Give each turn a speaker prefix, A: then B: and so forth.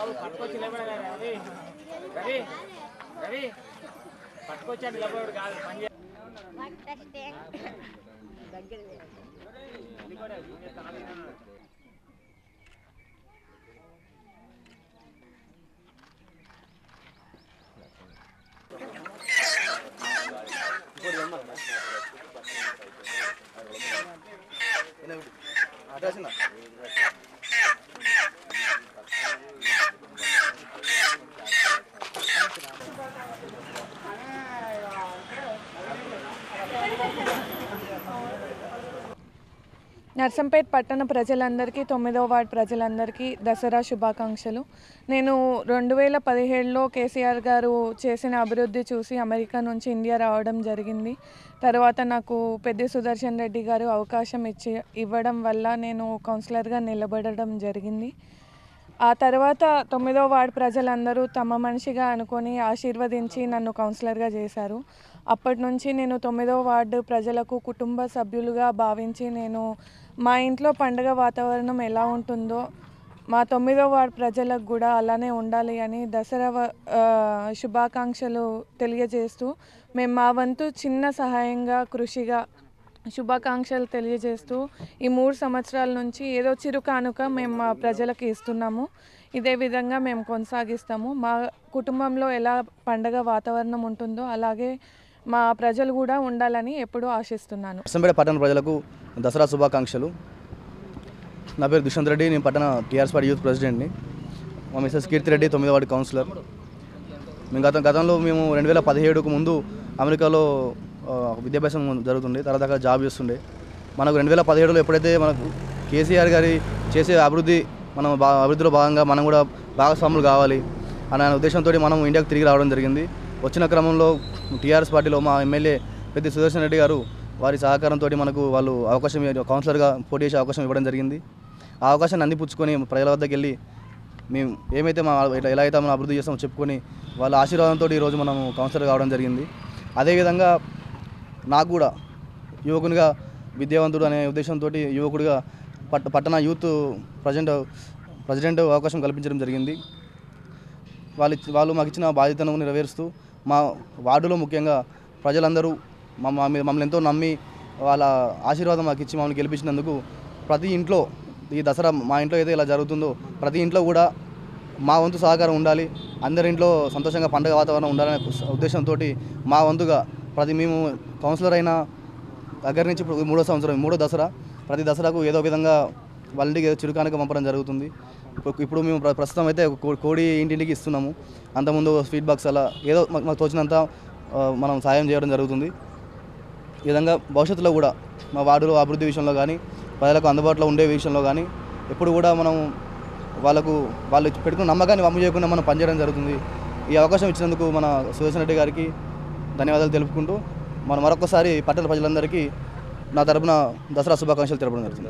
A: పట్టుకొచ్చి నిలబడగా రవి రవి రవి పట్టుకొచ్చాడు నిలబడు కాదు పని చేయ- ఇది కూడా ఇది తాళినా.
B: నర్సంపేట్ పట్టణ ప్రజలందరికీ తొమ్మిదవ వార్డ్ ప్రజలందరికీ దసరా శుభాకాంక్షలు నేను రెండు వేల పదిహేడులో కేసీఆర్ గారు చేసిన అభివృద్ధి చూసి అమెరికా నుంచి ఇండియా రావడం జరిగింది తర్వాత నాకు పెద్ది సుదర్శన్ రెడ్డి గారు అవకాశం ఇచ్చి ఇవ్వడం వల్ల నేను కౌన్సిలర్గా నిలబడడం జరిగింది ఆ తర్వాత తొమ్మిదో వార్డు ప్రజలందరూ తమ మనిషిగా అనుకొని ఆశీర్వదించి నన్ను కౌన్సిలర్గా చేశారు అప్పటి నుంచి నేను తొమ్మిదో వార్డు ప్రజలకు కుటుంబ సభ్యులుగా భావించి నేను మా ఇంట్లో పండుగ వాతావరణం ఎలా ఉంటుందో మా తొమ్మిదో వార్డు ప్రజలకు కూడా అలానే ఉండాలి అని దసరా వ- ఆ, శుభాకాంక్షలు తెలియజేస్తూ మేము మా వంతు చిన్న సహాయంగా కృషిగా శుభాకాంక్షలు తెలియజేస్తూ ఈ మూడు సంవత్సరాల నుంచి ఏదో చిరు కానుక మేము మా ప్రజలకు ఇస్తున్నాము ఇదే విధంగా మేము కొనసాగిస్తాము మా కుటుంబంలో ఎలా పండగ వాతావరణం ఉంటుందో అలాగే మా ప్రజలు కూడా ఉండాలని ఎప్పుడూ ఆశిస్తున్నాను
C: నర్సంపేట పట్టణ ప్రజలకు దసరా శుభాకాంక్షలు నా పేరు దుష్యంత్ రెడ్డి నేను పట్టణ టీఆర్ఎస్ పార్టీ యూత్ ప్రెసిడెంట్ని మా మిస్సెస్ కీర్తి రెడ్డి తొమ్మిదో వార్డు కౌన్సిలర్ మేము గత గతంలో మేము రెండు వేల పదిహేడుకు ముందు అమెరికాలో ఆ, విద్యాభ్యాసం జరుగుతుండే తర్వాత అక్కడ జాబ్ చేస్తుండే మనకు రెండు వేల పదిహేడులో ఎప్పుడైతే మనకు కేసీఆర్ గారి చేసే అభివృద్ధి మనం బా అభివృద్ధిలో భాగంగా మనం కూడా భాగస్వాములు కావాలి అనే ఉద్దేశంతో మనం ఇండియాకు తిరిగి రావడం జరిగింది వచ్చిన క్రమంలో టీఆర్ఎస్ పార్టీలో మా ఎమ్మెల్యే పెద్ద సుదర్శన్ రెడ్డి గారు వారి సహకారంతో మనకు వాళ్ళు అవకాశం కౌన్సిలర్గా పోటీ చేసే అవకాశం ఇవ్వడం జరిగింది ఆ అవకాశాన్ని అందిపుచ్చుకొని ప్రజల వద్దకు వెళ్ళి మేము ఏమైతే మా ఇట్లా ఎలా అయితే మనం అభివృద్ధి చేస్తామో చెప్పుకొని వాళ్ళ ఆశీర్వాదంతో ఈరోజు మనం కౌన్సిలర్ కావడం జరిగింది అదేవిధంగా నాకు కూడా యువకునిగా విద్యావంతుడు అనే ఉద్దేశంతో యువకుడిగా పట్ట పట్టణ యూత్ ప్రజెంట్ ప్రెసిడెంట్ అవకాశం కల్పించడం జరిగింది వాళ్ళు ఇచ్చి- వాళ్ళు మాకు ఇచ్చిన బాధ్యతను నెరవేరుస్తూ మా వార్డులో ముఖ్యంగా ప్రజలందరూ మా మా మీద మమ్మల్ని ఎంతో నమ్మి వాళ్ళ ఆశీర్వాదం మాకు ఇచ్చి మమ్మల్ని గెలిపించినందుకు ప్రతి ఇంట్లో ఈ దసరా మా ఇంట్లో ఏదో ఇలా జరుగుతుందో ప్రతి ఇంట్లో కూడా మా వంతు సహకారం ఉండాలి అందరి ఇంట్లో సంతోషంగా పండుగ వాతావరణం ఉండాలనే ఉద్దేశంతో మా వంతుగా ప్రతి మేము కౌన్సిలర్ అయిన దగ్గర నుంచి ఇప్పుడు మూడో సంవత్సరం మూడో దసరా ప్రతి దసరాకు ఏదో విధంగా వాళ్ళ ఇంటికి ఏదో చురుకానికి పంపడం జరుగుతుంది ఇప్పుడు ఇప్పుడు మేము ప్ర- ప్రస్తుతం అయితే ఒక కో- కోడి ఇంటింటికి ఇస్తున్నాము అంతకుముందు స్వీట్ బాక్స్ అలా ఏదో మాకు మాకు తోచినంత ఆ, మనం సాయం చేయడం జరుగుతుంది ఈ విధంగా భవిష్యత్తులో కూడా మా వార్డులో అభివృద్ధి విషయంలో కానీ ప్రజలకు అందుబాటులో ఉండే విషయంలో కానీ ఎప్పుడు కూడా మనం వాళ్ళకు వాళ్ళు పెట్టుకున్న నమ్మకాన్ని వమ్ము చేయకుండా మనం పనిచేయడం జరుగుతుంది ఈ అవకాశం ఇచ్చినందుకు మన సుదర్శన్ రెడ్డి గారికి ధన్యవాదాలు తెలుపుకుంటూ మనం మరొకసారి పట్టణ ప్రజలందరికీ నా తరపున దసరా శుభాకాంక్షలు తెలపడం జరుగుతుంది